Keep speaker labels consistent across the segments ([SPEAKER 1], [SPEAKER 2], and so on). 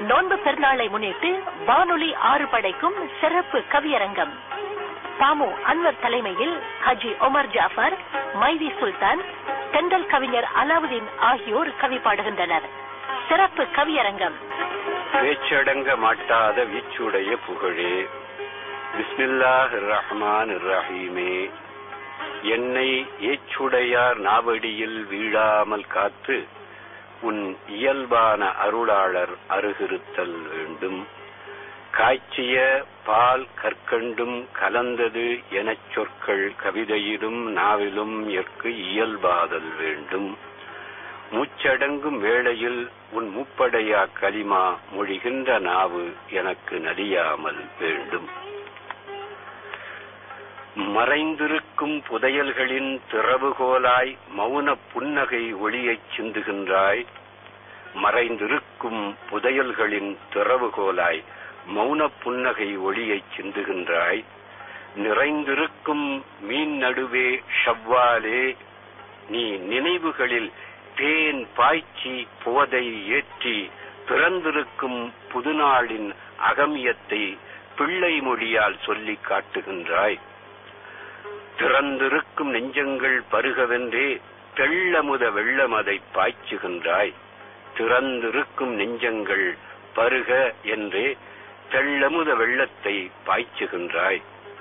[SPEAKER 1] நோன்பு பெருநாளை முன்னிட்டு வானொலி ஆறு படைக்கும் சிறப்பு கவியரங்கம் பாமு அன்வர் தலைமையில் ஹஜி ஒமர் ஜாஃபர் மைதி சுல்தான் தெண்டல் கவிஞர் அலாவுதீன் ஆகியோர் கவி பாடுகின்றனர் சிறப்பு கவியரங்கம்
[SPEAKER 2] பேச்சடங்க மாட்டாத வீச்சுடைய புகழே பிஸ்மில்லாஹ் ரஹ்மான் ரஹீமே என்னை ஏச்சுடையார் நாவடியில் வீழாமல் காத்து உன் இயல்பான அருளாளர் அருகிருத்தல் வேண்டும் காய்ச்சிய பால் கற்கண்டும் கலந்தது எனச் சொற்கள் கவிதையிலும் நாவிலும் எற்கு இயல்பாதல் வேண்டும் மூச்சடங்கும் வேளையில் உன் முப்படையா கலிமா மொழிகின்ற நாவு எனக்கு நலியாமல் வேண்டும் மறைந்திருக்கும் புதையல்களின் திறவுகோலாய் மௌன புன்னகை ஒளியைச் சிந்துகின்றாய் மறைந்திருக்கும் புதையல்களின் திறவுகோலாய் மௌன புன்னகை ஒளியைச் சிந்துகின்றாய் நிறைந்திருக்கும் மீன் நடுவே ஷவ்வாலே நீ நினைவுகளில் தேன் பாய்ச்சி போதை ஏற்றி பிறந்திருக்கும் புதுநாளின் அகமியத்தை பிள்ளை மொழியால் சொல்லிக் காட்டுகின்றாய் திறந்திருக்கும் நெஞ்சங்கள் பருகவென்றே தெள்ளமுத வெள்ளமதை பாய்ச்சுகின்றாய் திறந்திருக்கும் நெஞ்சங்கள் பருக என்றே தெள்ளமுத வெள்ளத்தை பாய்ச்சுகின்றாய்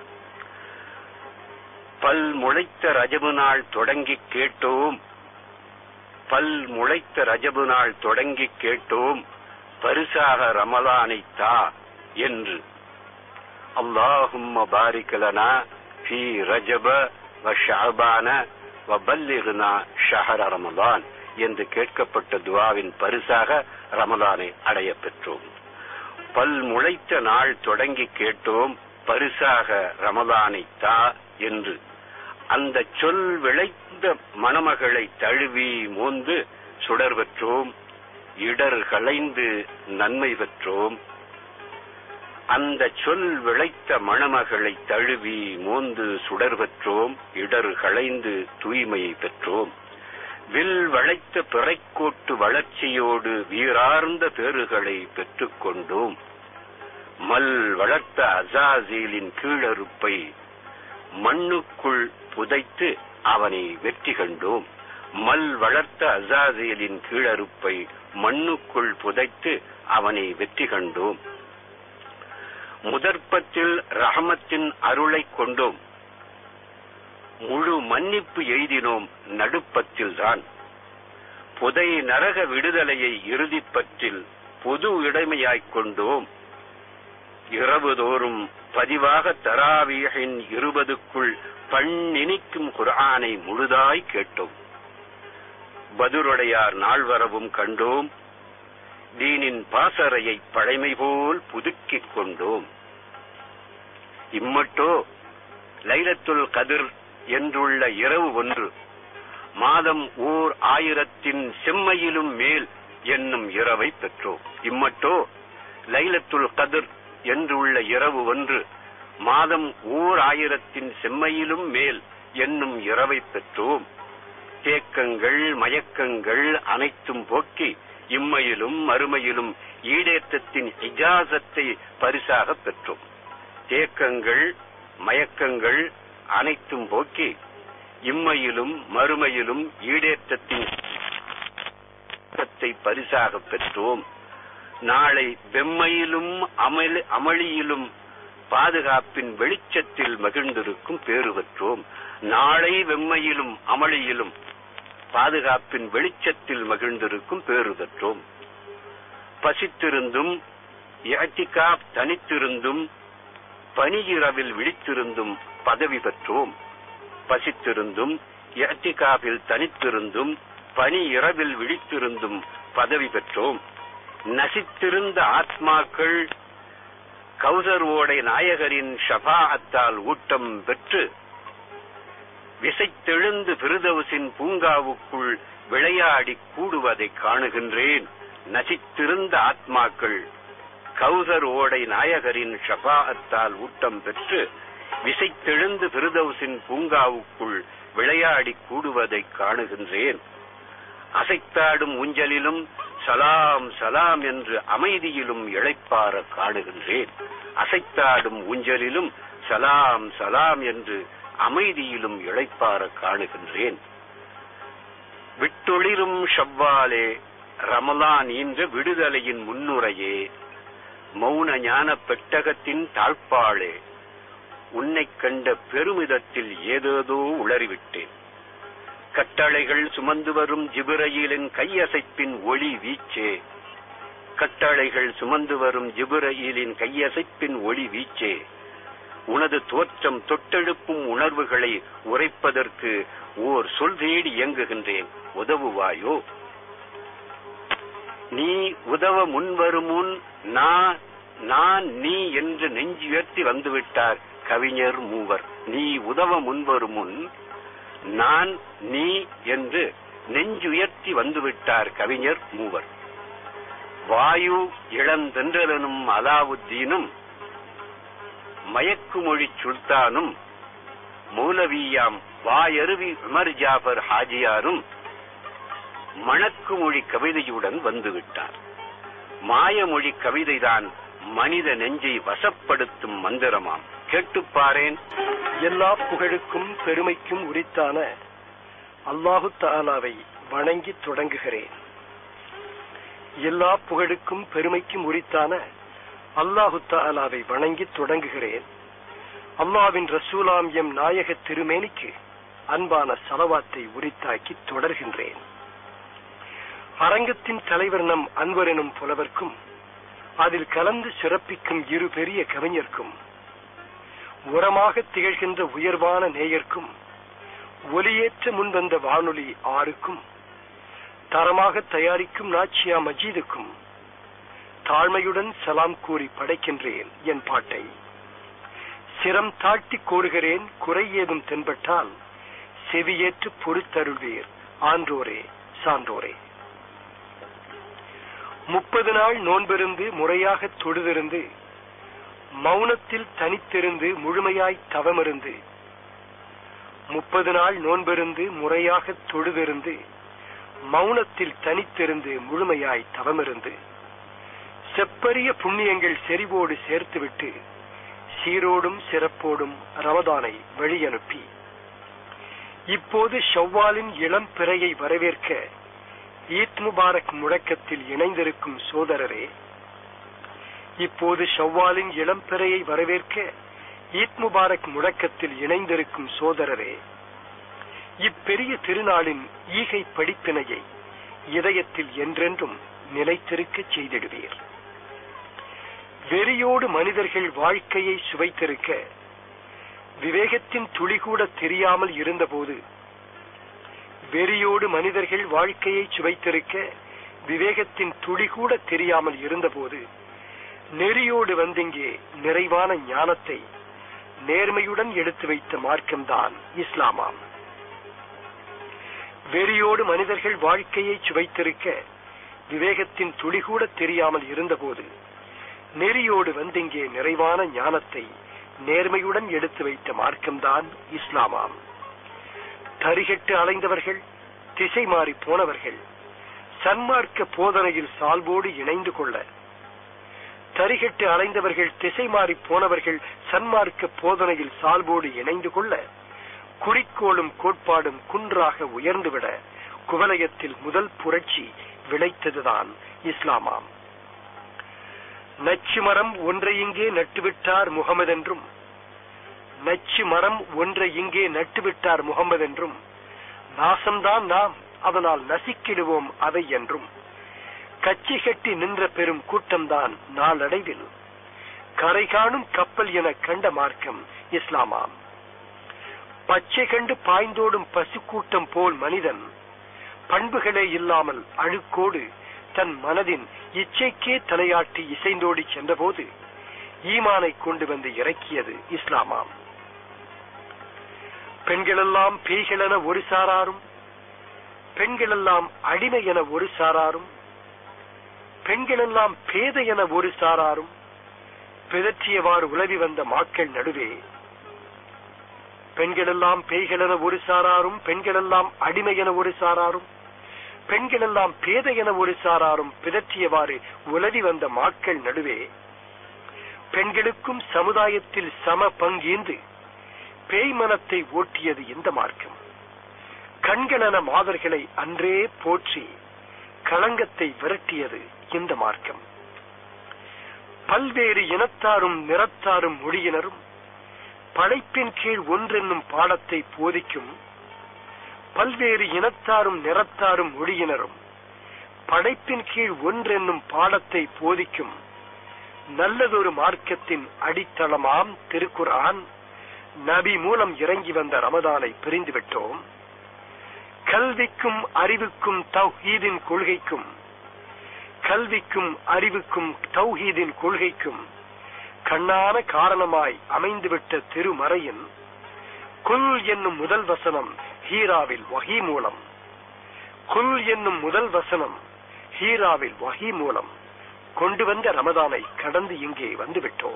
[SPEAKER 2] பல் முளைத்த ரஜபு நாள் தொடங்கி கேட்டோம் பல் முளைத்த ரஜபு நாள் தொடங்கி கேட்டோம் பரிசாக ரமலானை தா என்று அல்லாஹும் பாரிக்கலனா في رجب وشعبان وبلغنا شهر رمضان என்று கேட்கப்பட்ட துவாவின் பரிசாக ரமலானை அடைய பெற்றோம் பல் முளைத்த நாள் தொடங்கி கேட்டோம் பரிசாக ரமலானை தா என்று அந்த சொல் விளைந்த மணமகளை தழுவி மோந்து சுடர் பெற்றோம் இடர் களைந்து நன்மை பெற்றோம் அந்த சொல் விளைத்த மணமகளை தழுவி மோந்து சுடர் பெற்றோம் இடர் களைந்து தூய்மையை பெற்றோம் வில் வளைத்த பிறைக்கோட்டு வளர்ச்சியோடு வீரார்ந்த பேறுகளை பெற்றுக் கொண்டோம் மல் வளர்த்த அசாசீலின் கீழறுப்பை மண்ணுக்குள் புதைத்து அவனை வெற்றி கண்டோம் மல் வளர்த்த அசாசீலின் கீழறுப்பை மண்ணுக்குள் புதைத்து அவனை வெற்றி கண்டோம் முதற்பத்தில் ரஹமத்தின் அருளை கொண்டோம் முழு மன்னிப்பு எய்தினோம் நடுப்பத்தில் தான் புதை நரக விடுதலையை இறுதிப்பற்றில் பொது இடைமையாய்க் கொண்டோம் இரவுதோறும் பதிவாக தராவியின் இருபதுக்குள் பண்ணினிக்கும் குரானை முழுதாய் கேட்டோம் பதுருடையார் நால்வரவும் கண்டோம் தீனின் பாசறையை பழைமை போல் புதுக்கிக் கொண்டோம் இம்மட்டோ லைலத்துல் கதிர் என்றுள்ள இரவு ஒன்று மாதம் ஓர் ஆயிரத்தின் செம்மையிலும் மேல் என்னும் இரவை பெற்றோம் இம்மட்டோ லைலத்துல் கதிர் என்றுள்ள இரவு ஒன்று மாதம் ஓர் ஆயிரத்தின் செம்மையிலும் மேல் என்னும் இரவை பெற்றோம் தேக்கங்கள் மயக்கங்கள் அனைத்தும் போக்கி இம்மையிலும் மறுமையிலும் ஈடேற்றத்தின் இஜாசத்தை பரிசாக பெற்றோம் தேக்கங்கள் மயக்கங்கள் அனைத்தும் போக்கி இம்மையிலும் மறுமையிலும் ஈடேற்றத்தின் பரிசாக பெற்றோம் நாளை வெம்மையிலும் அமளி அமளியிலும் பாதுகாப்பின் வெளிச்சத்தில் மகிழ்ந்திருக்கும் பேறு பெற்றோம் நாளை வெம்மையிலும் அமளியிலும் பாதுகாப்பின் வெளிச்சத்தில் மகிழ்ந்திருக்கும் பேறு பெற்றோம் பசித்திருந்தும் இயத்திகாப் தனித்திருந்தும் பனியிரவில் விழித்திருந்தும் பதவி பெற்றோம் பசித்திருந்தும் இயத்திகாவில் தனித்திருந்தும் பனி இரவில் விழித்திருந்தும் பதவி பெற்றோம் நசித்திருந்த ஆத்மாக்கள் கௌசர் ஓடை நாயகரின் ஷபாஅத்தால் ஊட்டம் பெற்று விசைத்தெழுந்து பிரதவுசின் பூங்காவுக்குள் விளையாடி கூடுவதை காணுகின்றேன் நசித்திருந்த ஆத்மாக்கள் கௌசர் ஓடை நாயகரின் ஷபாஅத்தால் ஊட்டம் பெற்று விசைத்தெழுந்து பிரதவுசின் பூங்காவுக்குள் விளையாடி கூடுவதை காணுகின்றேன் அசைத்தாடும் ஊஞ்சலிலும் சலாம் சலாம் என்று அமைதியிலும் இழைப்பார காணுகின்றேன் அசைத்தாடும் ஊஞ்சலிலும் சலாம் சலாம் என்று அமைதியிலும் இழைப்பார காணுகின்றேன் விட்டொளிரும் ஷவ்வாலே ரமலான் என்ற விடுதலையின் முன்னுரையே மௌன ஞான பெட்டகத்தின் தாழ்ப்பாளே உன்னைக் கண்ட பெருமிதத்தில் ஏதேதோ உளறிவிட்டேன் கட்டளைகள் சுமந்து வரும் ஜிபிரயிலின் கையசைப்பின் ஒளி வீச்சே கட்டளைகள் சுமந்து வரும் ஜிபிரயிலின் கையசைப்பின் ஒளி வீச்சே உனது தோற்றம் தொட்டெழுப்பும் உணர்வுகளை உரைப்பதற்கு ஓர் சொல் தேடி இயங்குகின்றேன் உதவுவாயோ நீ உதவ முன்வரும் முன் நான் நான் நீ என்று நெஞ்சுயர்த்தி வந்துவிட்டார் கவிஞர் மூவர் நீ உதவ முன்வரும் முன் நான் நீ என்று நெஞ்சுயர்த்தி வந்துவிட்டார் கவிஞர் மூவர் வாயு இளந்தென்றலனும் அலாவுத்தீனும் மயக்குமொழி சுல்தானும் மௌலவியாம் வாயருவி உமர் ஜாபர் ஹாஜியாரும் மணக்குமொழி கவிதையுடன் வந்துவிட்டார் மாயமொழி கவிதைதான் மனித நெஞ்சை வசப்படுத்தும் மந்திரமாம் கேட்டுப்பாரேன்
[SPEAKER 3] எல்லா புகழுக்கும் பெருமைக்கும் உரித்தான அல்லாஹு தாலாவை வணங்கி தொடங்குகிறேன் எல்லா புகழுக்கும் பெருமைக்கும் உரித்தான அல்லாஹு தாலாவை வணங்கி தொடங்குகிறேன் அல்லாவின் ரசூலாம் எம் நாயக திருமேனிக்கு அன்பான சலவாத்தை உரித்தாக்கி தொடர்கின்றேன் அரங்கத்தின் தலைவர் நம் அன்வர் எனும் புலவர்க்கும் அதில் கலந்து சிறப்பிக்கும் இரு பெரிய கவிஞர்க்கும் உரமாக திகழ்கின்ற உயர்வான நேயர்க்கும் ஒலியேற்ற முன்வந்த வானொலி ஆறுக்கும் தரமாக தயாரிக்கும் நாச்சியா மஜீதுக்கும் தாழ்மையுடன் சலாம் கூறி படைக்கின்றேன் என் பாட்டை சிரம் தாழ்த்தி கோருகிறேன் குறை ஏதும் தென்பட்டால் செவியேற்று பொறுத்தருள்வீர் ஆன்றோரே சான்றோரே முப்பது நாள் நோன்பிருந்து முறையாக தொழுதிருந்து மௌனத்தில் தனித்திருந்து முழுமையாய் தவமிருந்து முப்பது நாள் நோன்பிருந்து முறையாக தொழுதிருந்து மௌனத்தில் தனித்திருந்து முழுமையாய் தவமிருந்து செப்பரிய புண்ணியங்கள் செறிவோடு சேர்த்துவிட்டு சீரோடும் சிறப்போடும் ரமதானை வழியனுப்பி இப்போது ஷவ்வாலின் இளம் பிறையை வரவேற்க ஈத் முபாரக் முழக்கத்தில் இணைந்திருக்கும் சோதரரே இப்போது ஷவ்வாலின் இளம் பிறையை வரவேற்க ஈத் முபாரக் முழக்கத்தில் இணைந்திருக்கும் சோதரரே இப்பெரிய திருநாளின் ஈகை படிப்பினையை இதயத்தில் என்றென்றும் நிலைத்திருக்கச் செய்திடுவீர் வெறியோடு மனிதர்கள் வாழ்க்கையை சுவைத்திருக்க விவேகத்தின் துளி கூட தெரியாமல் இருந்தபோது வெறியோடு மனிதர்கள் வாழ்க்கையை சுவைத்திருக்க விவேகத்தின் துளி கூட தெரியாமல் இருந்தபோது நெறியோடு வந்திங்கே நிறைவான ஞானத்தை நேர்மையுடன் எடுத்து வைத்த மார்க்கம்தான் இஸ்லாமாம் வெறியோடு மனிதர்கள் வாழ்க்கையை சுவைத்திருக்க விவேகத்தின் துளி கூட தெரியாமல் இருந்தபோது நெறியோடு வந்திங்கே நிறைவான ஞானத்தை நேர்மையுடன் எடுத்து வைத்த மார்க்கம்தான் இஸ்லாமாம் தரிகட்டு அலைந்தவர்கள் திசை மாறி போனவர்கள் சன்மார்க்க போதனையில் சால்வோடு இணைந்து கொள்ள தரிகட்டு அலைந்தவர்கள் திசை மாறி போனவர்கள் சன்மார்க்க போதனையில் சால்வோடு இணைந்து கொள்ள குறிக்கோளும் கோட்பாடும் குன்றாக உயர்ந்துவிட குவலயத்தில் முதல் புரட்சி விளைத்ததுதான் இஸ்லாமாம் நச்சு மரம் ஒன்றை இங்கே நட்டுவிட்டார் முகமதென்றும் நச்சு மரம் ஒன்றை இங்கே நட்டுவிட்டார் முகமதென்றும் நாசம்தான் நாம் அதனால் நசிக்கிடுவோம் அதை என்றும் கச்சி கட்டி நின்ற பெரும் கூட்டம்தான் நாளடைவில் கரை காணும் கப்பல் என கண்ட மார்க்கம் இஸ்லாமாம் பச்சை கண்டு பாய்ந்தோடும் பசுக்கூட்டம் போல் மனிதன் பண்புகளே இல்லாமல் அழுக்கோடு தன் மனதின் இச்சைக்கே தலையாட்டி இசைந்தோடி சென்றபோது ஈமானை கொண்டு வந்து இறக்கியது இஸ்லாமாம் பெண்களெல்லாம் பேய்களென ஒரு சாராரும் பெண்களெல்லாம் அடிமை என ஒரு சாராரும் பெண்களெல்லாம் பேதை என ஒரு சாராரும் பிதற்றியவாறு உலவி வந்த மாக்கள் நடுவே பெண்களெல்லாம் பேய்களென ஒரு சாராரும் பெண்களெல்லாம் அடிமை என ஒரு சாராரும் பெண்கள் எல்லாம் பேத என ஒரு சாராரும் பிதற்றியவாறு உலவி வந்த மாக்கள் நடுவே பெண்களுக்கும் சமுதாயத்தில் சம பங்கீந்து பேய் மனத்தை ஓட்டியது இந்த மார்க்கம் கண்களென மாதர்களை அன்றே போற்றி களங்கத்தை விரட்டியது இந்த மார்க்கம் பல்வேறு இனத்தாரும் நிறத்தாரும் மொழியினரும் படைப்பின் கீழ் ஒன்றென்னும் பாடத்தை போதிக்கும் பல்வேறு இனத்தாரும் நிறத்தாரும் மொழியினரும் படைப்பின் கீழ் ஒன்றென்னும் பாடத்தை போதிக்கும் நல்லதொரு மார்க்கத்தின் அடித்தளமாம் திருக்குர்ஆன் நபி மூலம் இறங்கி வந்த ரமதானை பிரிந்துவிட்டோம் கல்விக்கும் அறிவுக்கும் தௌஹீதின் கொள்கைக்கும் கல்விக்கும் அறிவுக்கும் தௌஹீதின் கொள்கைக்கும் கண்ணான காரணமாய் அமைந்துவிட்ட திருமறையின் குல் என்னும் முதல் வசனம் ஹீராவில் வகி மூலம் குல் என்னும் முதல் வசனம் ஹீராவில் வகி மூலம் கொண்டு வந்த ரமதானை கடந்து இங்கே வந்துவிட்டோம்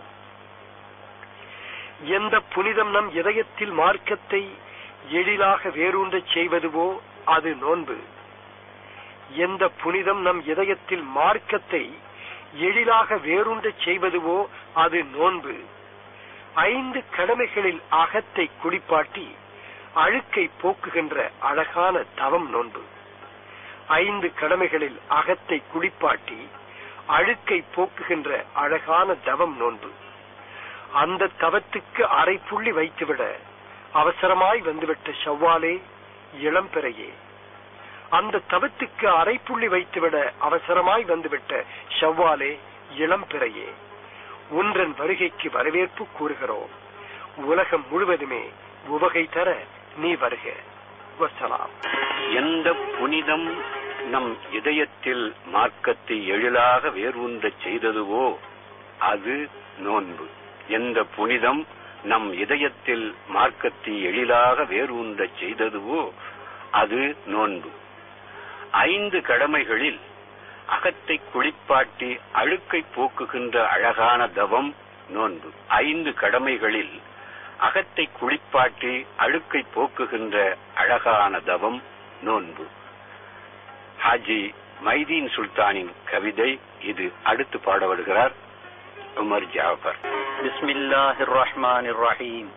[SPEAKER 3] எந்த புனிதம் நம் இதயத்தில் மார்க்கத்தை எளிதாக வேரூன்றச் செய்வதுவோ அது நோன்பு எந்த புனிதம் நம் இதயத்தில் மார்க்கத்தை எளிதாக வேரூன்றச் செய்வதுவோ அது நோன்பு ஐந்து கடமைகளில் அகத்தை குளிப்பாட்டி அழுக்கை போக்குகின்ற அழகான தவம் நோன்பு ஐந்து கடமைகளில் அகத்தை குளிப்பாட்டி அழுக்கை போக்குகின்ற அழகான தவம் நோன்பு அந்த தவத்துக்கு அரை புள்ளி வைத்துவிட அவசரமாய் வந்துவிட்ட ஷவ்வாலே இளம்பெறையே அந்த தவத்துக்கு அரை புள்ளி வைத்துவிட அவசரமாய் வந்துவிட்ட ஷவ்வாலே இளம்பெறையே ஒன்றன் வருகைக்கு வரவேற்பு கூறுகிறோம் உலகம் முழுவதுமே உவகை தர நீ வருக வசலாம்
[SPEAKER 2] எந்த புனிதம் நம் இதயத்தில் மார்க்கத்தை எழிலாக வேரூன்றச் செய்ததுவோ அது நோன்பு எந்த புனிதம் நம் இதயத்தில் மார்க்கத்தை எழிலாக வேரூன்றச் செய்ததுவோ அது நோன்பு ஐந்து கடமைகளில் அகத்தை குளிப்பாட்டி அழுக்கை போக்குகின்ற அழகான தவம் நோன்பு ஐந்து கடமைகளில் அகத்தை குளிப்பாட்டி அழுக்கை போக்குகின்ற அழகான தவம் நோன்பு ஹாஜி மைதீன் சுல்தானின் கவிதை இது அடுத்து பாடப்படுகிறார் உமர் ஜாஃபர்
[SPEAKER 4] பிஸ்மில்லாஹிர் ரஹ்மானிர் ரஹீம்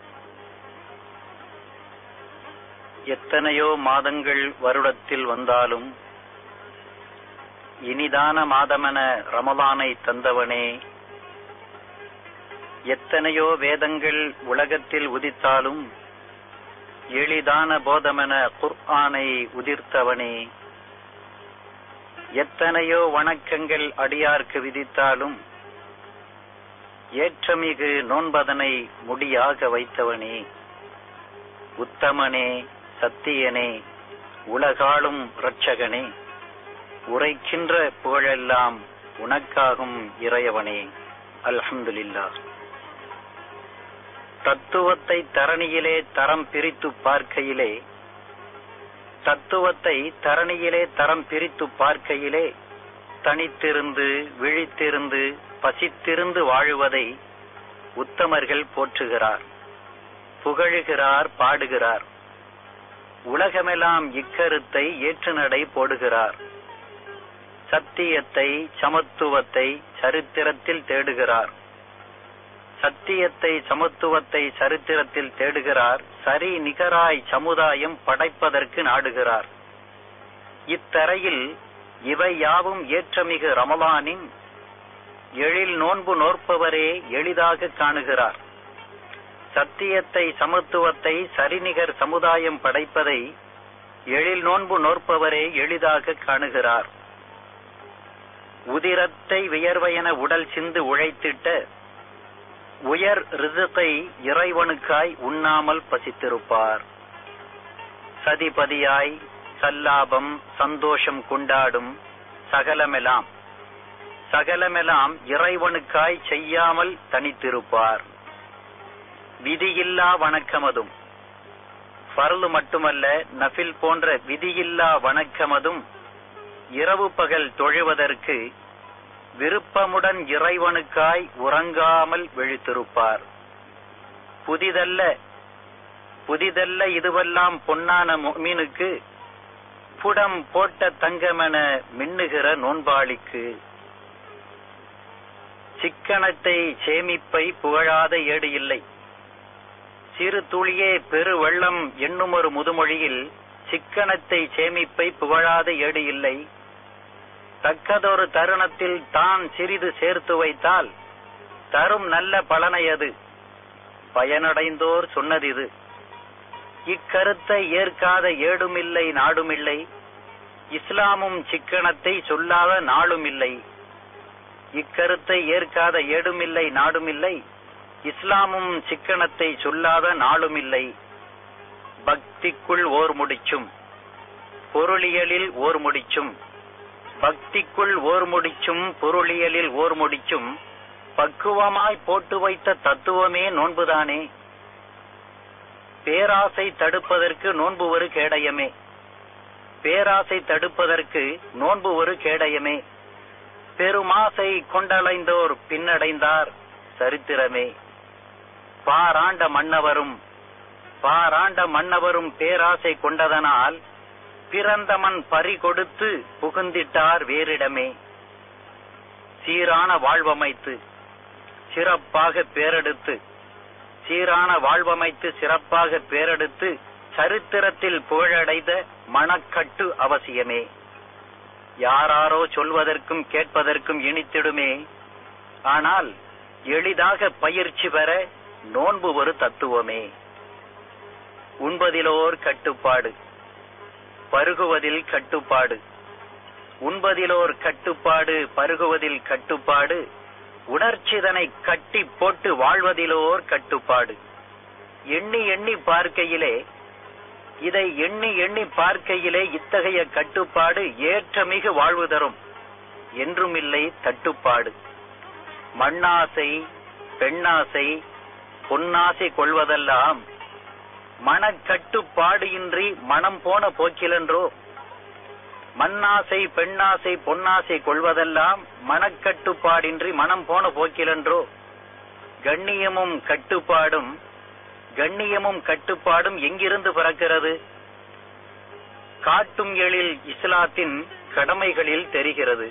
[SPEAKER 4] எத்தனையோ மாதங்கள் வருடத்தில் வந்தாலும் இனிதான மாதமென ரமலானை தந்தவனே எத்தனையோ வேதங்கள் உலகத்தில் உதித்தாலும் எளிதான போதமென குர்ஆனை உதிர்த்தவனே எத்தனையோ வணக்கங்கள் அடியார்க்கு விதித்தாலும் ஏற்றமிகு நோன்பதனை முடியாக வைத்தவனே உத்தமனே சத்தியனே உலகாளும் இரட்சகனே உரைக்கின்ற புகழெல்லாம் உனக்காகும் இறையவனே அல்ஹம்துலில்லா தத்துவத்தை தரணியிலே தரம் பிரித்து பார்க்கையிலே தத்துவத்தை தரணியிலே தரம் பிரித்து பார்க்கையிலே தனித்திருந்து விழித்திருந்து பசித்திருந்து வாழுவதை உத்தமர்கள் போற்றுகிறார் புகழுகிறார் பாடுகிறார் உலகமெல்லாம் இக்கருத்தை ஏற்று நடை போடுகிறார் சத்தியத்தை சமத்துவத்தை சரித்திரத்தில் தேடுகிறார் சத்தியத்தை சமத்துவத்தை சரித்திரத்தில் தேடுகிறார் சரி நிகராய் சமுதாயம் படைப்பதற்கு நாடுகிறார் இத்தரையில் இவை யாவும் ஏற்றமிகு ரமலானின் எழில் நோன்பு நோற்பவரே எளிதாக காணுகிறார் சத்தியத்தை சமத்துவத்தை சரிநிகர் சமுதாயம் படைப்பதை எழில் நோன்பு நோற்பவரே எளிதாக காணுகிறார் உதிரத்தை வியர்வையென உடல் சிந்து உழைத்திட்ட உயர் ரிசுகை இறைவனுக்காய் உண்ணாமல் பசித்திருப்பார் சதிபதியாய் சல்லாபம் சந்தோஷம் கொண்டாடும் சகலமெல்லாம் சகலமெல்லாம் இறைவனுக்காய் செய்யாமல் தனித்திருப்பார் விதியில்லா வணக்கமதும் பரலு மட்டுமல்ல நஃபில் போன்ற விதியில்லா வணக்கமதும் இரவு பகல் தொழுவதற்கு விருப்பமுடன் இறைவனுக்காய் உறங்காமல் விழித்திருப்பார் புதிதல்ல புதிதல்ல இதுவெல்லாம் பொன்னான மீனுக்கு புடம் போட்ட தங்கமென மின்னுகிற நோன்பாளிக்கு சிக்கனத்தை சேமிப்பை புகழாத ஏடு இல்லை சிறு துளியே பெரு வெள்ளம் என்னும் ஒரு முதுமொழியில் சிக்கனத்தை சேமிப்பை புகழாத ஏடு இல்லை தக்கதொரு தருணத்தில் தான் சிறிது சேர்த்து வைத்தால் தரும் நல்ல பலனை அது பயனடைந்தோர் சொன்னதிது இக்கருத்தை ஏற்காத ஏடுமில்லை நாடுமில்லை இஸ்லாமும் சிக்கனத்தை சொல்லாத நாளுமில்லை இக்கருத்தை ஏற்காத ஏடுமில்லை நாடுமில்லை இஸ்லாமும் சிக்கனத்தை சொல்லாத நாளுமில்லை பக்திக்குள் ஓர் முடிச்சும் பொருளியலில் ஓர் முடிச்சும் பக்திக்குள் ஓர் முடிச்சும் பொருளியலில் ஓர் முடிச்சும் பக்குவமாய் போட்டு வைத்த தத்துவமே நோன்புதானே பேராசை தடுப்பதற்கு நோன்பு ஒரு கேடயமே பேராசை தடுப்பதற்கு நோன்பு ஒரு கேடயமே பெருமாசை கொண்டலைந்தோர் பின்னடைந்தார் சரித்திரமே பாராண்ட மன்னவரும் பாராண்ட மன்னவரும் பேராசை கொண்டதனால் பிறந்தமன் பறி கொடுத்து புகுந்திட்டார் வேறிடமே சீரான வாழ்வமைத்து சிறப்பாக பேரெடுத்து சீரான வாழ்வமைத்து சிறப்பாக பேரெடுத்து சரித்திரத்தில் புகழடைந்த மனக்கட்டு அவசியமே யாராரோ சொல்வதற்கும் கேட்பதற்கும் இனித்திடுமே ஆனால் எளிதாக பயிற்சி பெற நோன்பு ஒரு தத்துவமே உண்பதிலோர் கட்டுப்பாடு பருகுவதில் கட்டுப்பாடு உண்பதிலோர் கட்டுப்பாடு பருகுவதில் கட்டுப்பாடு உணர்ச்சிதனை கட்டி போட்டு வாழ்வதிலோர் கட்டுப்பாடு எண்ணி எண்ணி பார்க்கையிலே இதை எண்ணி எண்ணி பார்க்கையிலே இத்தகைய கட்டுப்பாடு ஏற்றமிகு வாழ்வு தரும் என்றுமில்லை தட்டுப்பாடு மண்ணாசை பெண்ணாசை பொன்னாசை கொள்வதெல்லாம் மனக்கட்டுப்பாடு இன்றி மனம் போன போக்கிலன்றோ மண்ணாசை பெண்ணாசை பொன்னாசை கொள்வதெல்லாம் மனக்கட்டுப்பாடின்றி மனம் போன போக்கிலன்றோ கண்ணியமும் கட்டுப்பாடும் கண்ணியமும் கட்டுப்பாடும் எங்கிருந்து பிறக்கிறது காட்டும் எழில் இஸ்லாத்தின் கடமைகளில் தெரிகிறது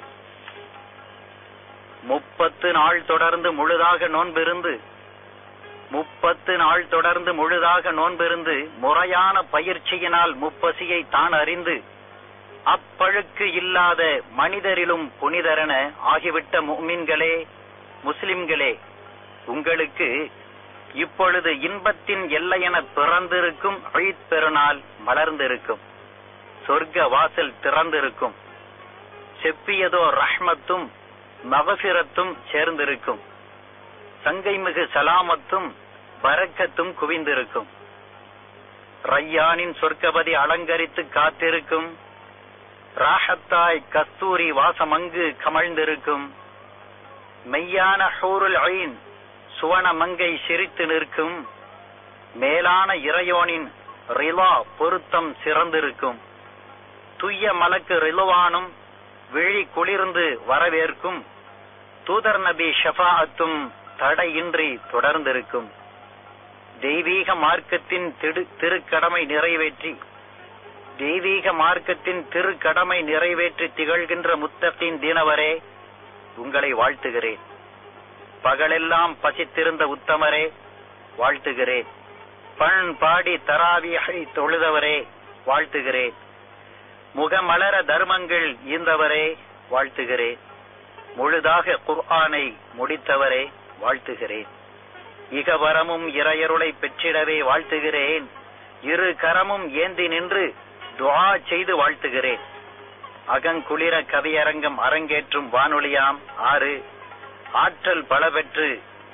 [SPEAKER 4] முப்பத்து நாள் தொடர்ந்து முழுதாக நோன்பிருந்து முப்பத்து நாள் தொடர்ந்து முழுதாக நோன்பிருந்து முறையான பயிற்சியினால் முப்பசியை தான் அறிந்து அப்பழுக்கு இல்லாத மனிதரிலும் புனிதரென ஆகிவிட்ட முமின்களே முஸ்லிம்களே உங்களுக்கு இப்பொழுது இன்பத்தின் எல்லையென பிறந்திருக்கும் ஈத் பெருநாள் மலர்ந்திருக்கும் சொர்க்க வாசல் திறந்திருக்கும் செப்பியதோ ரஹ்மத்தும் மகசிரத்தும் சேர்ந்திருக்கும் சங்கைமிகு சலாமத்தும் பரக்கத்தும் குவிந்திருக்கும் ரையானின் சொர்க்கபதி அலங்கரித்து காத்திருக்கும் ராஹத்தாய் கஸ்தூரி வாசமங்கு கமழ்ந்திருக்கும் மெய்யான ஹூருல் ஐன் சுவன மங்கை சிரித்து நிற்கும் மேலான இறையோனின் ரிலா பொருத்தம் சிறந்திருக்கும் துய்ய மலக்கு ரிலுவானும் விழி குளிர்ந்து வரவேற்கும் தூதர் நபி ஷஃபாஅத்தும் தடையின்றி தொடர்ந்திருக்கும் தெய்வீக மார்க்கத்தின் திடு திருக்கடமை நிறைவேற்றி தெய்வீக மார்க்கத்தின் திருக்கடமை நிறைவேற்றி திகழ்கின்ற முத்தத்தின் தினவரே உங்களை வாழ்த்துகிறேன் பகலெல்லாம் பசித்திருந்த உத்தமரே வாழ்த்துகிறேன் பண் பாடி தராவியை தொழுதவரே வாழ்த்துகிறேன் முகமலர தர்மங்கள் ஈந்தவரே வாழ்த்துகிறேன் முழுதாக குர்ஆனை முடித்தவரே வாழ்த்துகிறேன் இகவரமும் இறையருளை பெற்றிடவே வாழ்த்துகிறேன் இரு கரமும் ஏந்தி நின்று துஆ செய்து வாழ்த்துகிறேன் அகங்குளிர கவியரங்கம் அரங்கேற்றும் வானொலியாம் ஆறு ஆற்றல் பல பெற்று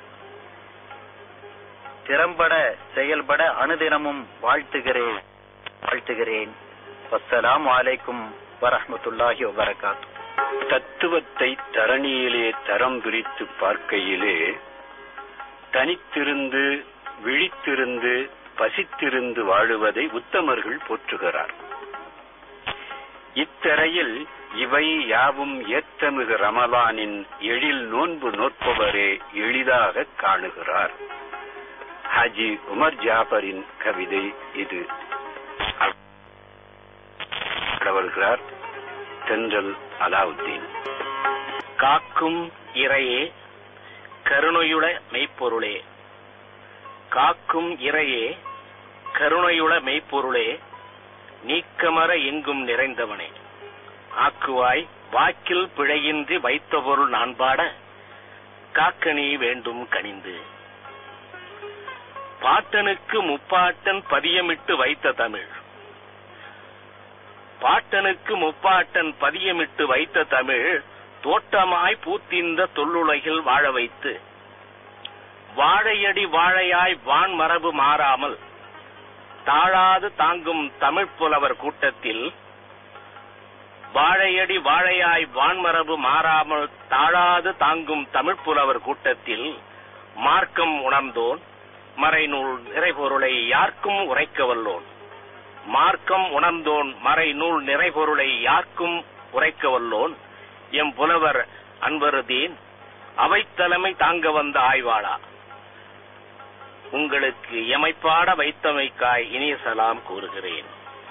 [SPEAKER 4] திறம்பட செயல்பட அனுதினமும் வாழ்த்துகிறேன் வாழ்த்துகிறேன் அஸ்ஸலாமு அலைக்கும் வரஹ்மத்துல்லாஹி வபரகாத்து
[SPEAKER 2] தத்துவத்தை தரணியிலே தரம் பிரித்து பார்க்கையிலே தனித்திருந்து விழித்திருந்து பசித்திருந்து வாழுவதை உத்தமர்கள் போற்றுகிறார் இத்தரையில் இவை யாவும் ஏத்தமிகு ரமலானின் எழில் நோன்பு நோற்பவரே எளிதாக காணுகிறார் ஹாஜி உமர் ஜாபரின் கவிதை இது வருகிறார் தென்றல் அலாவுத்தீன்
[SPEAKER 4] காக்கும் இறையே கருணையுள மெய்ப்பொருளே காக்கும் இறையே கருணையுள மெய்ப்பொருளே நீக்கமர எங்கும் நிறைந்தவனே ஆக்குவாய் வாக்கில் பிழையின்றி வைத்த பொருள் நான் பாட காக்கணி வேண்டும் கனிந்து பாட்டனுக்கு முப்பாட்டன் பதியமிட்டு வைத்த தமிழ் பாட்டனுக்கு முப்பாட்டன் பதியமிட்டு வைத்த தமிழ் தோட்டமாய் பூத்திந்த தொல்லுலகில் வாழ வைத்து வாழையடி வாழையாய் வான் மரபு மாறாமல் தாழாது தாங்கும் தமிழ் புலவர் கூட்டத்தில் வாழையடி வாழையாய் வான்மரபு மாறாமல் தாழாது தாங்கும் தமிழ் புலவர் கூட்டத்தில் மார்க்கம் உணர்ந்தோன் மறைநூல் நிறைபொருளை யார்க்கும் உரைக்க வல்லோன் மார்க்கம் உணர்ந்தோன் மறைநூல் நிறைபொருளை யார்க்கும் உரைக்க வல்லோன் எம் புலவர் அன்பருதீன் அவைத்தலைமை தாங்க வந்த ஆய்வாளா உங்களுக்கு எமைப்பாட வைத்தமைக்காய் இனிய சலாம் கூறுகிறேன்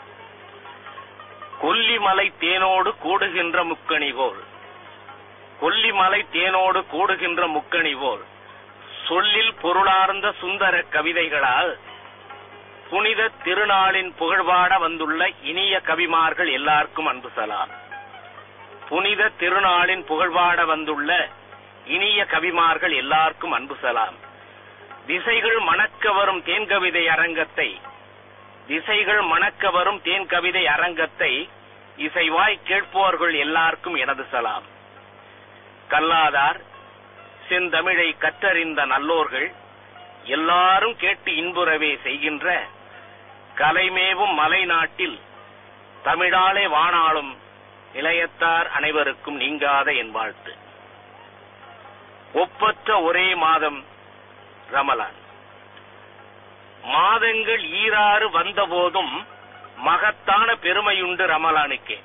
[SPEAKER 4] கொல்லிமலை தேனோடு கூடுகின்ற முக்கணி போல் கொல்லிமலை தேனோடு கூடுகின்ற முக்கணி போல் சொல்லில் பொருளார்ந்த சுந்தர கவிதைகளால் புனித திருநாளின் புகழ்பாட வந்துள்ள இனிய கவிமார்கள் எல்லாருக்கும் அன்பு சலாம் புனித திருநாளின் புகழ்பாட வந்துள்ள இனிய கவிமார்கள் எல்லாருக்கும் அன்பு சலாம் திசைகள் மணக்க வரும் தேன் கவிதை அரங்கத்தை திசைகள் மணக்க வரும் தேன் கவிதை அரங்கத்தை இசைவாய் கேட்போர்கள் எல்லாருக்கும் எனது சலாம் கல்லாதார் செந்தமிழை கற்றறிந்த நல்லோர்கள் எல்லாரும் கேட்டு இன்புறவே செய்கின்ற கலைமேவும் மலை நாட்டில் தமிழாலே வாணாளும் நிலையத்தார் அனைவருக்கும் நீங்காத என் வாழ்த்து ஒப்பற்ற ஒரே மாதம் ரமலான் மாதங்கள் ஈராறு வந்தபோதும் மகத்தான பெருமையுண்டு ரமலானுக்கே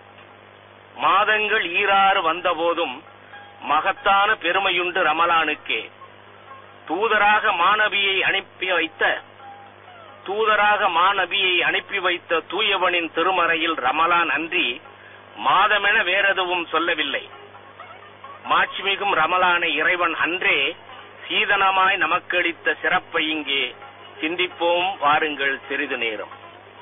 [SPEAKER 4] மாதங்கள் ஈராறு வந்தபோதும் மகத்தான பெருமையுண்டு ரமலானுக்கே தூதராக மாணவியை அனுப்பி வைத்த தூதராக மாணவியை அனுப்பி வைத்த தூயவனின் திருமறையில் ரமலான் அன்றி மாதமென வேறெதுவும் சொல்லவில்லை மாட்சிமிகும் ரமலானை இறைவன் அன்றே சீதனமாய் நமக்களித்த சிறப்பை இங்கே சிந்திப்போம் வாருங்கள் சிறிது நேரம்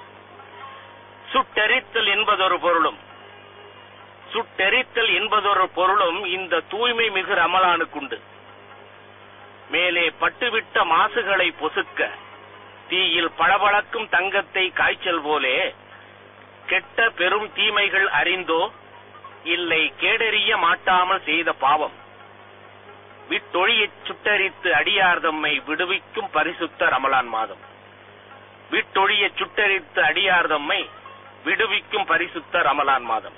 [SPEAKER 4] சுட்டெரித்தல் என்பதொரு பொருளும் சுட்டெரித்தல் என்பதொரு பொருளும் இந்த தூய்மை மிகு ரமலானுக்குண்டு மேலே பட்டுவிட்ட மாசுகளை பொசுக்க தீயில் பளபளக்கும் தங்கத்தை காய்ச்சல் போலே கெட்ட பெரும் தீமைகள் அறிந்தோ இல்லை கேடறிய மாட்டாமல் செய்த பாவம் விட்டொழியச் சுட்டரித்து அடியார் தம்மை விடுவிக்கும் பரிசுத்த ரமலான் மாதம் விட்டொழிய சுட்டரித்து அடியார் தம்மை விடுவிக்கும் பரிசுத்த ரமலான் மாதம்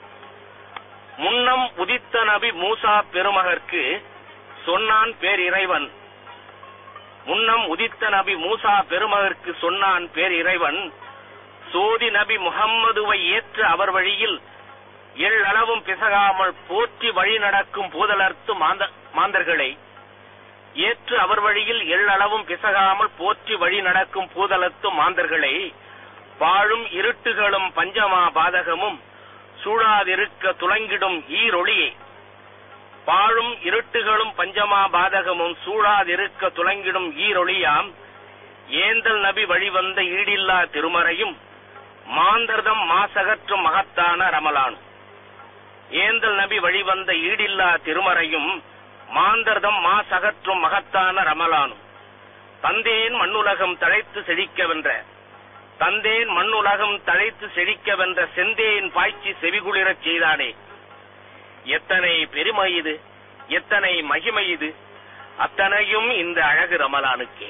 [SPEAKER 4] முன்னம் உதித்த நபி மூசா பெருமகற்கு சொன்னான் பேர் இறைவன் முன்னம் உதித்த நபி மூசா பெருமகற்கு சொன்னான் பேர் இறைவன் சோதி நபி முகம்மதுவை ஏற்று அவர் வழியில் எள்ளளவும் பிசகாமல் போற்றி வழி நடக்கும் பூதலர்த்து மாந்த மாந்தர்களை ஏற்று அவர் வழியில் எள்ளளவும் பிசகாமல் போற்றி வழி நடக்கும் பூதலத்து மாந்தர்களை பாழும் இருட்டுகளும் பஞ்சமா பாதகமும் சூழாதிருக்க துலங்கிடும் ஈரொளியே பாழும் இருட்டுகளும் பஞ்சமா பாதகமும் சூழாதிருக்க துலங்கிடும் ஈரொளியாம் ஏந்தல் நபி வழிவந்த ஈடில்லா திருமறையும் மாந்தர்தம் மாசகற்றும் மகத்தான ரமலான் ஏந்தல் நபி வழிவந்த ஈடில்லா திருமறையும் மாந்தர்தம் மாசகற்றும் மகத்தான ரமலானும் தந்தேன் மண்ணுலகம் தழைத்து செழிக்க வென்ற தந்தேன் மண்ணுலகம் தழைத்து செழிக்க வென்ற செந்தேன் பாய்ச்சி செவிகுளிரச் செய்தானே எத்தனை பெருமை இது எத்தனை மகிமை இது அத்தனையும் இந்த அழகு ரமலானுக்கே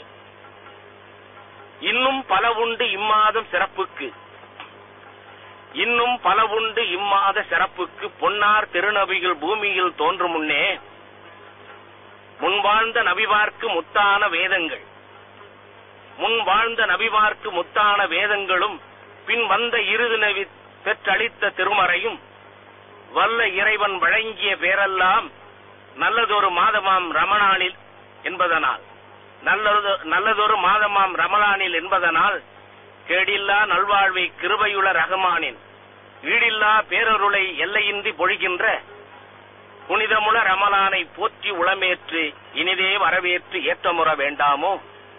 [SPEAKER 4] இன்னும் பல உண்டு இம்மாதம் சிறப்புக்கு இன்னும் பல உண்டு இம்மாத சிறப்புக்கு பொன்னார் திருநபிகள் பூமியில் தோன்றும் முன்னே முன்வாழ்ந்த நபிவார்க்கு முத்தான வேதங்கள் முன் வாழ்ந்த நபிமார்க்கு முத்தான வேதங்களும் பின் வந்த இறுதி நபி பெற்றளித்த திருமறையும் வல்ல இறைவன் வழங்கிய பேரெல்லாம் நல்லதொரு மாதமாம் ரமணானில் என்பதனால் நல்லது நல்லதொரு மாதமாம் ரமலானில் என்பதனால் கேடில்லா நல்வாழ்வை கிருபையுள்ள ரஹமானின் ஈடில்லா பேரருளை எல்லையின்றி பொழிகின்ற புனிதமுள ரமலானை போற்றி உளமேற்று இனிதே வரவேற்று ஏற்றமுற வேண்டாமோ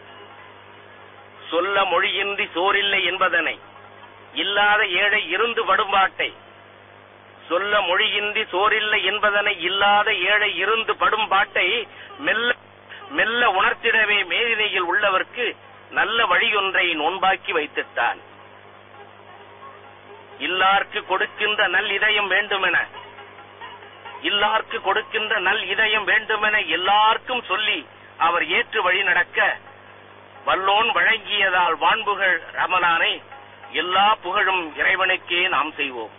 [SPEAKER 4] சொல்ல மொழியின்றி சோறில்லை என்பதனை இல்லாத ஏழை இருந்து படும்பாட்டை சொல்ல மொழியின்றி சோறில்லை என்பதனை இல்லாத ஏழை இருந்து படும் பாட்டை மெல்ல மெல்ல உணர்த்திடவே மேதினையில் உள்ளவர்க்கு நல்ல வழியொன்றை நோன்பாக்கி வைத்திட்டான் இல்லார்க்கு கொடுக்கின்ற நல் இதயம் வேண்டுமென இல்லார்க்கு கொடுக்கின்ற நல் இதயம் வேண்டுமென எல்லாருக்கும் சொல்லி அவர் ஏற்று வழி நடக்க வல்லோன் வழங்கியதால் வான்புகழ் ரமலானை எல்லா புகழும் இறைவனுக்கே நாம் செய்வோம்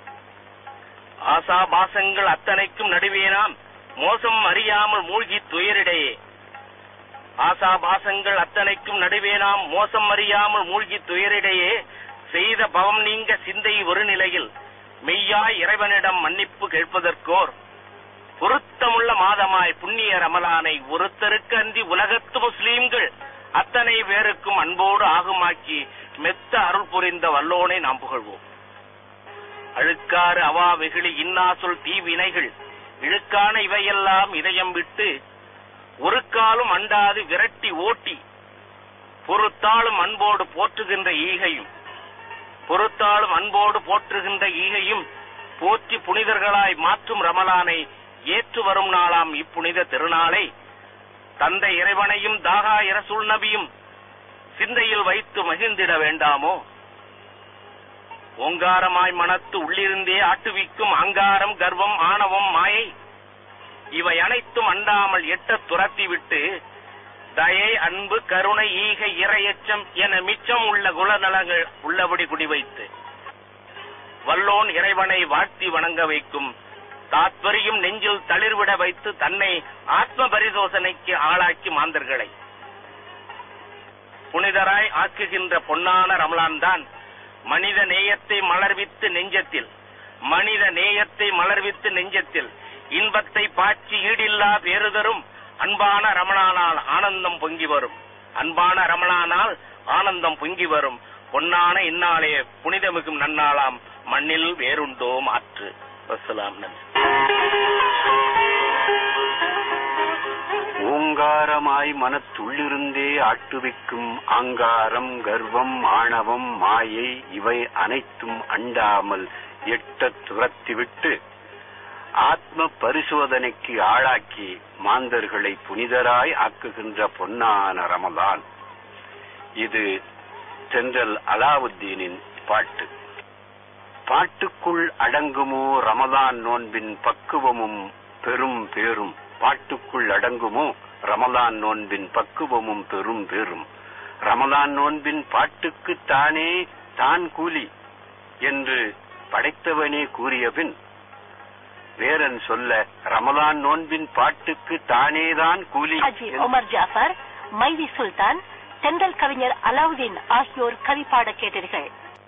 [SPEAKER 4] ஆசாபாசங்கள் அத்தனைக்கும் நடுவே நாம் மோசம் அறியாமல் மூழ்கி துயரிடையே ஆசாபாசங்கள் அத்தனைக்கும் நடுவே நாம் மோசம் அறியாமல் மூழ்கி துயரிடையே செய்த பவம் நீங்க சிந்தை ஒரு நிலையில் மெய்யாய் இறைவனிடம் மன்னிப்பு கேட்பதற்கோர் பொருத்தமுள்ள மாதமாய் புண்ணிய ரமலானை ஒருத்தருக்கு அன்றி உலகத்து முஸ்லீம்கள் அத்தனை பேருக்கும் அன்போடு ஆகுமாக்கி மெத்த அருள் புரிந்த வல்லோனை நாம் புகழ்வோம் அழுக்காறு அவா வெகுளி இன்னாசொல் தீவினைகள் இழுக்கான இவையெல்லாம் இதயம் விட்டு ஒரு காலும் அண்டாது விரட்டி ஓட்டி பொறுத்தாலும் அன்போடு போற்றுகின்ற ஈகையும் பொறுத்தாலும் அன்போடு போற்றுகின்ற ஈகையும் போற்றி புனிதர்களாய் மாற்றும் ரமலானை ஏற்று வரும் நாளாம் இப்புனித திருநாளை தந்தை இறைவனையும் தாகா இரசுல் நபியும் சிந்தையில் வைத்து மகிழ்ந்திட வேண்டாமோ ஓங்காரமாய் மனத்து உள்ளிருந்தே ஆட்டுவிக்கும் அங்காரம் கர்வம் ஆணவம் மாயை இவை அனைத்தும் அண்டாமல் எட்ட துரத்திவிட்டு தயை அன்பு கருணை ஈகை இரையச்சம் என மிச்சம் உள்ள குணநலங்கள் உள்ளபடி குடிவைத்து வல்லோன் இறைவனை வாழ்த்தி வணங்க வைக்கும் தாத்வரியும் நெஞ்சில் தளிர்விட வைத்து தன்னை ஆத்ம பரிசோதனைக்கு ஆளாக்கி மாந்தர்களை புனிதராய் ஆக்குகின்ற பொன்னான ரமலான் தான் மனித நேயத்தை மலர்வித்து நெஞ்சத்தில் மனித நேயத்தை மலர்வித்து நெஞ்சத்தில் இன்பத்தை பாய்ச்சி ஈடில்லா பேறுதரும் அன்பான ரமணானால் ஆனந்தம் பொங்கி வரும் அன்பான ரமணானால் ஆனந்தம் பொங்கி வரும் பொன்னான இந்நாளே புனிதமிகும் நன்னாளாம் மண்ணில் வேறுண்டோ மாற்று வசலாம் நன்றி
[SPEAKER 2] ஓங்காரமாய் மனத்துள்ளிருந்தே ஆட்டுவிக்கும் ஆங்காரம் கர்வம் ஆணவம் மாயை இவை அனைத்தும் அண்டாமல் எட்டத் துரத்திவிட்டு ஆத்ம பரிசோதனைக்கு ஆளாக்கி மாந்தர்களை புனிதராய் ஆக்குகின்ற பொன்னான ரமலான் இது தென்றல் அலாவுத்தீனின் பாட்டு பாட்டுக்குள் அடங்குமோ ரமலான் நோன்பின் பக்குவமும் பெரும் பேரும் பாட்டுக்குள் அடங்குமோ ரமலான் நோன்பின் பக்குவமும் பெரும் பேரும் ரமலான் நோன்பின் பாட்டுக்கு தானே தான் கூலி என்று படைத்தவனே கூறியபின் வேறன் சொல்ல ரமலான் நோன்பின் பாட்டுக்கு தானேதான் கூலி
[SPEAKER 1] ஹாஜி ஒமர் ஜாஃபர் மைதி சுல்தான் தென்றல் கவிஞர் அலாவுதீன் ஆகியோர் கவி பாட கேட்டீர்கள்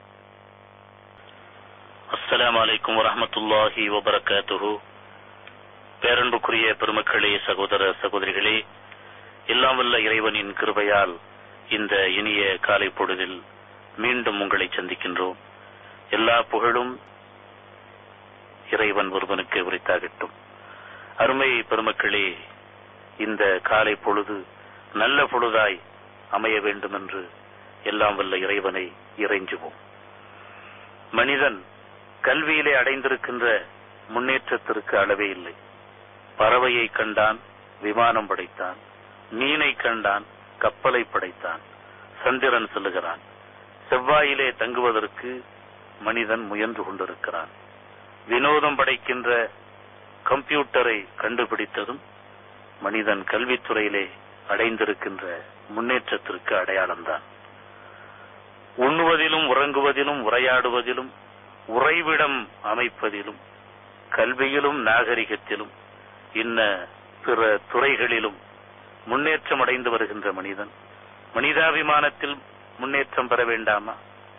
[SPEAKER 5] அஸ்ஸலாமு அலைக்கும் வரஹ்மத்துல்லாஹி வபரகாத்துஹு பேரன்புக்குரிய பெருமக்களே சகோதர சகோதரிகளே எல்லாம் வல்ல இறைவனின் கிருபையால் இந்த இனிய காலை பொழுதில் மீண்டும் உங்களை சந்திக்கின்றோம் எல்லா புகழும் இறைவன் ஒருவனுக்கு உரித்தாகட்டும் அருமை பெருமக்களே இந்த காலை பொழுது நல்ல பொழுதாய் அமைய வேண்டும் என்று எல்லாம் வல்ல இறைவனை இறைஞ்சுவோம் மனிதன் கல்வியிலே அடைந்திருக்கின்ற முன்னேற்றத்திற்கு அளவே இல்லை பறவையை கண்டான் விமானம் படைத்தான் மீனை கண்டான் கப்பலை படைத்தான் சந்திரன் செல்லுகிறான் செவ்வாயிலே தங்குவதற்கு மனிதன் முயன்று கொண்டிருக்கிறான் வினோதம் படைக்கின்ற கம்ப்யூட்டரை கண்டுபிடித்ததும் மனிதன் கல்வித்துறையிலே அடைந்திருக்கின்ற முன்னேற்றத்திற்கு அடையாளம்தான் உண்ணுவதிலும் உறங்குவதிலும் உரையாடுவதிலும் உறைவிடம் அமைப்பதிலும் கல்வியிலும் நாகரிகத்திலும் இன்ன பிற துறைகளிலும் முன்னேற்றம் அடைந்து வருகின்ற மனிதன் மனிதாபிமானத்தில் முன்னேற்றம் பெற வேண்டாமா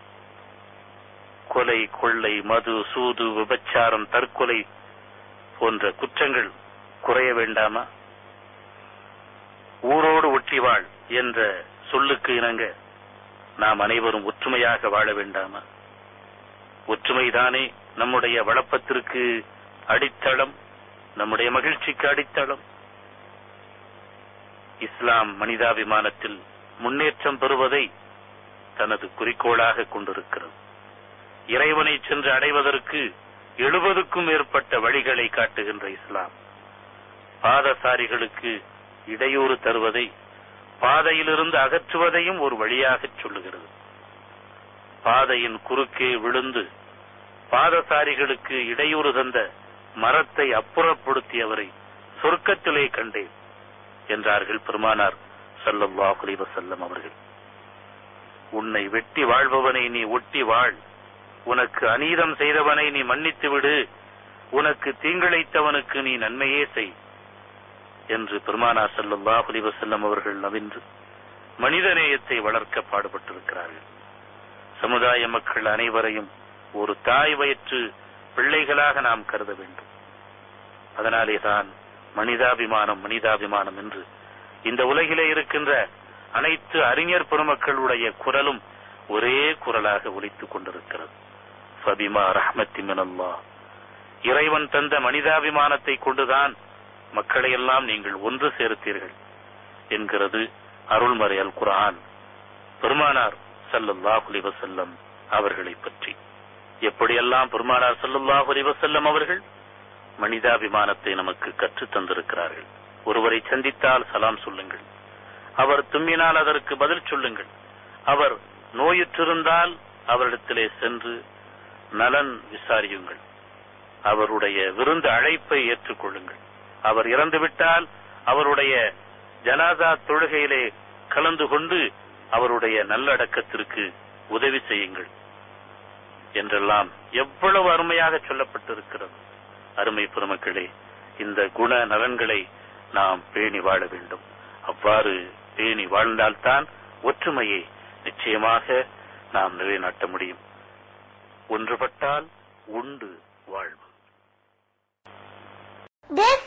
[SPEAKER 5] கொலை கொள்ளை மது சூது விபச்சாரம் தற்கொலை போன்ற குற்றங்கள் குறைய வேண்டாமா ஊரோடு ஒற்றி வாழ் என்ற சொல்லுக்கு இணங்க நாம் அனைவரும் ஒற்றுமையாக வாழ வேண்டாமா ஒற்றுமைதானே நம்முடைய வளப்பத்திற்கு அடித்தளம் நம்முடைய மகிழ்ச்சிக்கு அடித்தளம் இஸ்லாம் மனிதாபிமானத்தில் முன்னேற்றம் பெறுவதை தனது குறிக்கோளாக கொண்டிருக்கிறது இறைவனை சென்று அடைவதற்கு எழுபதுக்கும் மேற்பட்ட வழிகளை காட்டுகின்ற இஸ்லாம் பாதசாரிகளுக்கு இடையூறு தருவதை பாதையிலிருந்து அகற்றுவதையும் ஒரு வழியாகச் சொல்லுகிறது பாதையின் குறுக்கே விழுந்து பாதசாரிகளுக்கு இடையூறு தந்த மரத்தை அப்புறப்படுத்தியவரை சொர்க்கத்திலே கண்டேன் என்றார்கள் பெருமானார் ஸல்லல்லாஹு அலைஹி வஸல்லம் அவர்கள் உன்னை வெட்டி வாழ்பவனை நீ ஒட்டி வாழ் உனக்கு அநீதம் செய்தவனை நீ மன்னித்து விடு உனக்கு தீங்கிழைத்தவனுக்கு நீ நன்மையே செய் என்று பெருமானார் ஸல்லல்லாஹு அலைஹி வஸல்லம் அவர்கள் நவின்று மனிதநேயத்தை வளர்க்க பாடுபட்டிருக்கிறார்கள் சமுதாய மக்கள் அனைவரையும் ஒரு தாய் வயிற்று பிள்ளைகளாக நாம் கருத வேண்டும் அதனாலே தான் மனிதாபிமானம் மனிதாபிமானம் என்று இந்த உலகிலே இருக்கின்ற அனைத்து அறிஞர் பெருமக்களுடைய குரலும் ஒரே குரலாக ஒலித்துக் கொண்டிருக்கிறது ஃபபிமா ரஹ்மத்தி மினல்லாஹ் இறைவன் தந்த மனிதாபிமானத்தை கொண்டுதான் மக்களை எல்லாம் நீங்கள் ஒன்று சேர்த்தீர்கள் என்கிறது அருள்மறை அல் குர்ஆன் பெருமானார் ஸல்லல்லாஹு அலைஹி வஸல்லம் அவர்களை பற்றி எப்படியெல்லாம் பெருமானார் ஸல்லல்லாஹு அலைஹி வஸல்லம் அவர்கள் மனிதாபிமானத்தை நமக்கு கற்றுத் தந்திருக்கிறார்கள் ஒருவரை சந்தித்தால் சலாம் சொல்லுங்கள் அவர் தும்மினால் அதற்கு பதில் சொல்லுங்கள் அவர் நோயுற்றிருந்தால் அவரிடத்திலே சென்று நலன் விசாரியுங்கள் அவருடைய விருந்து அழைப்பை ஏற்றுக்கொள்ளுங்கள் அவர் இறந்துவிட்டால் அவருடைய ஜனாதா தொழுகையிலே கலந்து கொண்டு அவருடைய நல்லடக்கத்திற்கு உதவி செய்யுங்கள் என்றெல்லாம் எவ்வளவு அருமையாக சொல்லப்பட்டிருக்கிறது அருமை பெருமக்களே இந்த குண நலன்களை நாம் பேணி வாழ வேண்டும் அவ்வாறு பேணி வாழ்ந்தால்தான் ஒற்றுமையை நிச்சயமாக நாம் நிலைநாட்ட முடியும் ஒன்றுபட்டால் உண்டு வாழ்வு
[SPEAKER 6] This